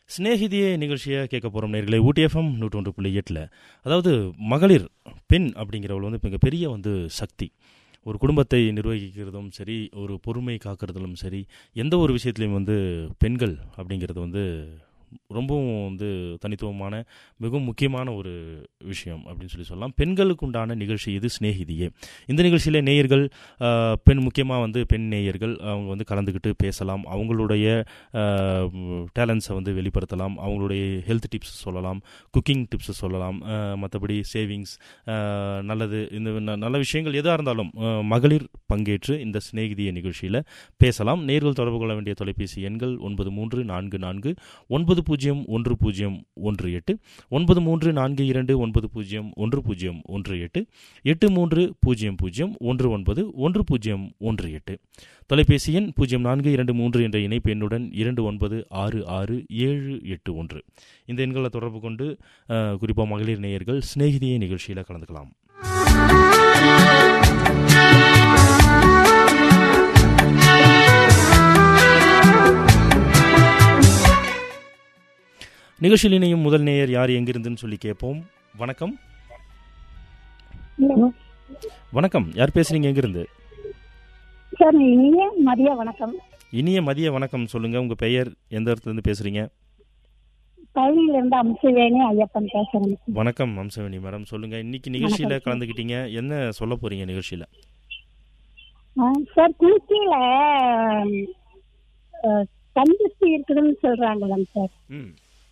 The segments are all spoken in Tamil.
சிநேகிதியே நிகழ்ச்சியை கேட்க போகிறோம் நேர்களை ஊட்டிஎஃப்எம் நூற்றொன்று புள்ளி எட்டில் அதாவது மகளிர் பெண் அப்படிங்கிறவள் வந்து மிகப்பெரிய வந்து சக்தி ஒரு குடும்பத்தை நிர்வகிக்கிறதும் சரி ஒரு பொறுமை காக்கிறதுலும் சரி எந்த ஒரு விஷயத்துலையும் வந்து பெண்கள் அப்படிங்கிறது வந்து ரொம்பவும் வந்து தனித்துவமான மிகவும் முக்கியமான ஒரு விஷயம் அப்படின்னு சொல்லி சொல்லலாம் பெண்களுக்கு உண்டான நிகழ்ச்சி இது சிநேகிதியே இந்த நிகழ்ச்சியில் நேயர்கள் ஆஹ், பெண் முக்கியமாக வந்து பெண் நேயர்கள் அவங்க வந்து கலந்துக்கிட்டு பேசலாம் அவங்களுடைய டேலண்ட்ஸை வந்து வெளிப்படுத்தலாம் அவங்களுடைய ஹெல்த் டிப்ஸ் சொல்லலாம் குக்கிங் டிப்ஸ் சொல்லலாம் மற்றபடி சேவிங்ஸ் நல்லது இந்த ந- நல்ல விஷயங்கள் எதாக இருந்தாலும் ஆஹ், மகளிர் பங்கேற்று இந்த சிநேகிதிய நிகழ்ச்சியில் பேசலாம் நேர்கள் தொடர்பு கொள்ள வேண்டிய தொலைபேசி எண்கள் ஒன்பது மூன்று நான்கு நான்கு ஒன்பது பூஜ்ஜியம் ஒன்று பூஜ்ஜியம் ஒன்று எட்டு ஒன்பது மூன்று நான்கு இரண்டு ஒன்பது பூஜ்ஜியம் ஒன்று பூஜ்ஜியம் ஒன்று எட்டு எட்டு மூன்று பூஜ்ஜியம் பூஜ்ஜியம் ஒன்று ஒன்பது ஒன்று பூஜ்ஜியம் ஒன்று எட்டு தொலைபேசி எண் பூஜ்ஜியம் நான்கு இரண்டு மூன்று என்ற இணைப்பு எண்ணுடன் இரண்டு ஒன்பது ஆறு ஆறு ஏழு எட்டு ஒன்று இந்த எண்களை தொடர்பு கொண்டு குறிப்பாக மகளிர் நேயர்கள் சிநேகிதிய நிகழ்ச்சியில் கலந்துக்கலாம் நிகழ்ச்சியில் இணையும் முதல் நேயர் யார் எங்கிருந்துன்னு சொல்லி கேட்போம் வணக்கம் ஹலோ வணக்கம் யார் பேசுறீங்க எங்கிருந்து சார் இனிய மதிய வணக்கம் இனிய மதிய வணக்கம் சொல்லுங்க உங்க பெயர் எந்த இடத்துல இருந்து பேசுறீங்க பழனியில இருந்து அம்சவேணி ஐயப்பன் பேசுறேன் வணக்கம் அம்சவேணி மேடம் சொல்லுங்க இன்னைக்கு நிகழ்ச்சியில வணக்கம். கலந்துக்கிட்டீங்க என்ன சொல்ல போறீங்க நிகழ்ச்சியில ஆ, சார் குளிக்கையில கந்திஷ்டி இருக்குதுன்னு சொல்றாங்களாங்க சார் ம்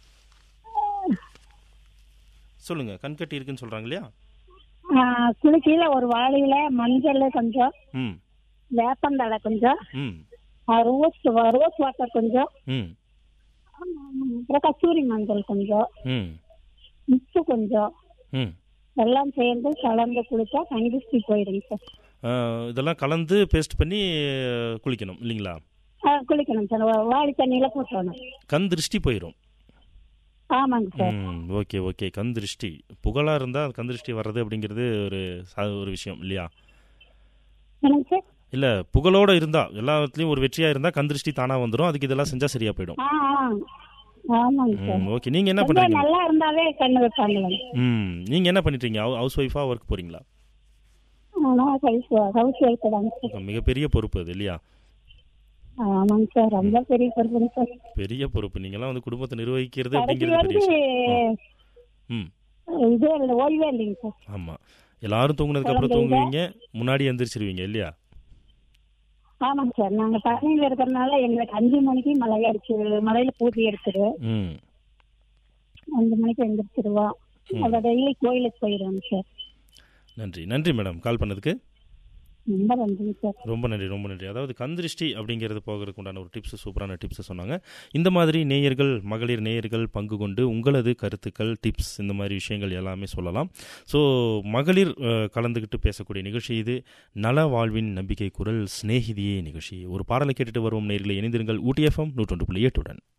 சொல்லுங்க கண்கட்டி இருக்குன்னு சொல்றாங்க இல்லையா ஆ, குளிக்கையில ஒரு வாழையில மஞ்சள் கொஞ்சம் ம் வேப்பந்தழை கொஞ்சம் ம் ஆ, ரோஸ் ரோஸ் வாட்டர் கொஞ்சம் ம் அப்புறம் கஸ்தூரி மஞ்சள் கொஞ்சம் ம் உப்பு கொஞ்சம் ம் எல்லாம் சேர்ந்து கலந்து குளிச்சா கந்திஷ்டி போயிடுங்க சார் அஹ், இதெல்லாம் கலந்து பேஸ்ட் பண்ணி அஹ், குளிக்கணும் இல்லைங்களா ஆ, குளிக்கணும் சார் வா- வாழை தண்ணியில போட்டணும் கண் திருஷ்டி போயிடும் ஆமாங்க சார் ம் ஓகே ஓகே கண் திருஷ்டி புகழாக இருந்தால் கண் திருஷ்டி வர்றது அப்படிங்கிறது ஒரு சா- ஒரு விஷயம் இல்லையா என்னங்க சார் இல்லை புகழோட இருந்தால் எல்லாத்துலேயும் ஒரு வெற்றியாக இருந்தால் கண் திருஷ்டி தானாக வந்துடும் அதுக்கு இதெல்லாம் செஞ்சால் சரியாக போயிடும் ஆ ஆ. ஆமாங்க சார் ம் ஓகே நீங்கள் என்ன கொஞ்சம் பண்ணுறீங்க நல்லா இருந்தாவே கண்ணு வைப்பாங்களே ம் நீங்கள் என்ன பண்ணிட்டீங்க ஹவுஸ் ஒய்ஃபாக ஒர்க் போகிறீங்களா ஆனா ஹவுஸ் ஹவுஸ் ஒய்ஃப் தாங்க சார் மிகப்பெரிய பொறுப்பு அது இல்லையா ஆமாங்க சார் ரொம்ப பெரிய பொறுப்புங்க சார் பெரிய பொறுப்பு நீங்களாம் வந்து குடும்பத்தை நிர்வகிக்கிறது கடைசி அப்படிங்கிறது பெரிய வந்து விஷயம் ம் இதே இல்லை ஓய்வே இல்லைங்க சார் ஆமாம் எல்லாரும் தூங்குனதுக்கு அப்புறம் குழந்தைங்க. தூங்குவீங்க முன்னாடி எந்திரிச்சிருவீங்க இல்லையா ஆமாங்க சார் நாங்க பழனியில இருக்கிறதுனால எங்களுக்கு அஞ்சு மணிக்கு மழை அடிச்சு மலையில பூஜை எடுத்துரு ம் அஞ்சு மணிக்கு எந்திரிச்சிருவோம் ம். அதை டெய்லி கோயிலுக்கு போயிடுவோங்க சார் நன்றி நன்றி மேடம் கால் பண்ணதுக்கு ரொம்ப நன்றிங்க சார் ரொம்ப நன்றி ரொம்ப நன்றி அதாவது கந்திருஷ்டி அப்படிங்கிறது போகிறதுக்கு உண்டான ஒரு டிப்ஸ் சூப்பரான டிப்ஸ் சொன்னாங்க இந்த மாதிரி நேயர்கள் மகளிர் நேயர்கள் பங்கு கொண்டு உங்களது கருத்துக்கள் டிப்ஸ் இந்த மாதிரி விஷயங்கள் எல்லாமே சொல்லலாம் ஸோ மகளிர் அஹ், கலந்துக்கிட்டு பேசக்கூடிய நிகழ்ச்சி இது நல வாழ்வின் நம்பிக்கை குரல் சிநேகிதியே நிகழ்ச்சி ஒரு பாடலை கேட்டுட்டு வருவோம் நேர்களை இணைந்திருங்கள் ஊட்டிஎஃப்எம் நூற்றொன்று புள்ளி எட்டுடன்